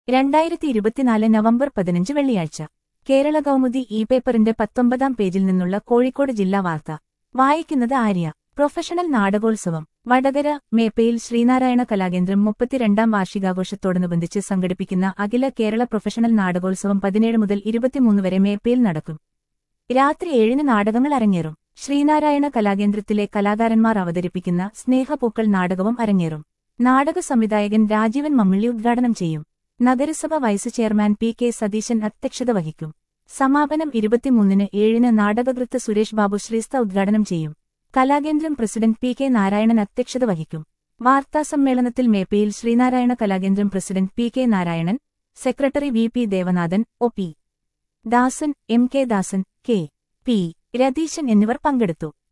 രണ്ടായിരത്തി ഇരുപത്തിനാല് നവംബർ പതിനഞ്ച് വെള്ളിയാഴ്ച കേരള കൗമുദി ഇ പേപ്പറിന്റെ പത്തൊമ്പതാം പേജിൽ നിന്നുള്ള കോഴിക്കോട് ജില്ലാ വാർത്ത വായിക്കുന്നത് ആര്യ പ്രൊഫഷണൽ നാടകോത്സവം വടകര മേപ്പയിൽ ശ്രീനാരായണ കലാകേന്ദ്രം മുപ്പത്തിരണ്ടാം വാർഷികാഘോഷത്തോടനുബന്ധിച്ച് സംഘടിപ്പിക്കുന്ന അഖില കേരള പ്രൊഫഷണൽ നാടകോത്സവം പതിനേഴ് മുതൽ ഇരുപത്തിമൂന്ന് വരെ മേപ്പയിൽ നടക്കും രാത്രി ഏഴിന് നാടകങ്ങൾ അരങ്ങേറും ശ്രീനാരായണ കലാകേന്ദ്രത്തിലെ കലാകാരന്മാർ അവതരിപ്പിക്കുന്ന സ്നേഹപൂക്കൾ നാടകവും അരങ്ങേറും നാടക സംവിധായകൻ രാജീവൻ മമ്മിള്ളി ഉദ്ഘാടനം ചെയ്യും നഗരസഭ vice chairman P K Satheesan അധ്യക്ഷത വഹിക്കും സമാപനം ഇരുപത്തിമൂന്നിന് ഏഴിന് നാടകകൃത്ത് സുരേഷ് ബാബു ശ്രീസ്ത ഉദ്ഘാടനം ചെയ്യും കലാകേന്ദ്രം പ്രസിഡന്റ് പി കെ നാരായണൻ അധ്യക്ഷത വഹിക്കും വാർത്താസമ്മേളനത്തിൽ മേപ്പയിൽ ശ്രീനാരായണ കലാകേന്ദ്രം president P K Narayanan secretary V P Devanathan O P Dasan M K Dasan K P Ratheesan എന്നിവർ പങ്കെടുത്തു